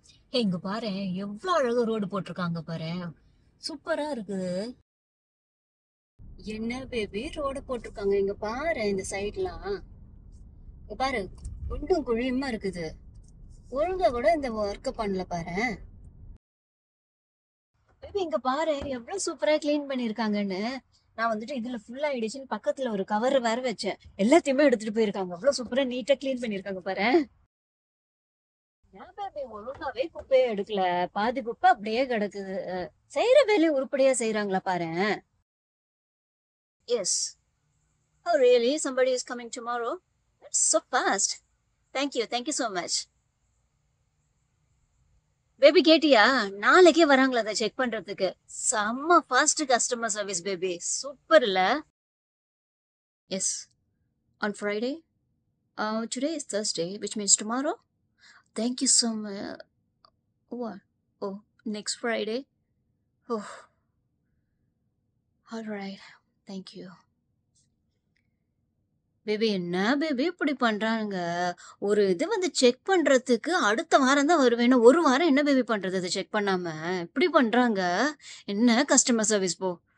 ஏ இங்க பாரு எவ்வளவு அழகா ரோடு போட்டிருக்காங்க பாரு சூப்பரா இருக்குது என்ன பேபி ரோடு போட்டிருக்காங்க இங்க பாரு இந்த சைட்லாம் இங்க பாரு குண்டும் குழியுமா இருக்குது ஒழுங்கா கூட இந்த ஒர்க்க பண்ணல பாரு பேபி இங்க பாரு எவ்வளவு சூப்பரா க்ளீன் பண்ணிருக்காங்கன்னு நான் வந்துட்டு இதுல ஃபுல் ஆயிடுச்சுன்னு பக்கத்துல ஒரு கவர் வேற வச்சேன் எல்லாத்தையுமே எடுத்துட்டு போயிருக்காங்க அவ்வளவு சூப்பரா நீட்டா க்ளீன் பண்ணிருக்காங்க பாரு ஏன் பேபி ஒழுங்காவே குப்பையே எடுக்கல பாதி குப்பை அப்படியே கிடக்குது செய்யற வேலையை உருப்படியா செய்யறாங்களா பாரு yes Oh really? Somebody is coming tomorrow? That's so fast. Thank you. Thank you so much. Baby கேட்டியா நாளைக்கே வராங்களா அதை செக் பண்றதுக்கு செம்ம fast customer service baby super இல்ல yes on Friday today is Thursday which means tomorrow thank you so much what oh next friday oh all right thank you baby என்ன baby இப்படி பண்றாங்க ஒரு இது வந்து செக் பண்றதுக்கு அடுத்த வாரம் தான் வருவேன் ஒரு வாரம் என்ன பேபி பண்றது அதை செக் பண்ணாம இப்படி பண்றாங்க என்ன கஸ்டமர் சர்வீஸ் போ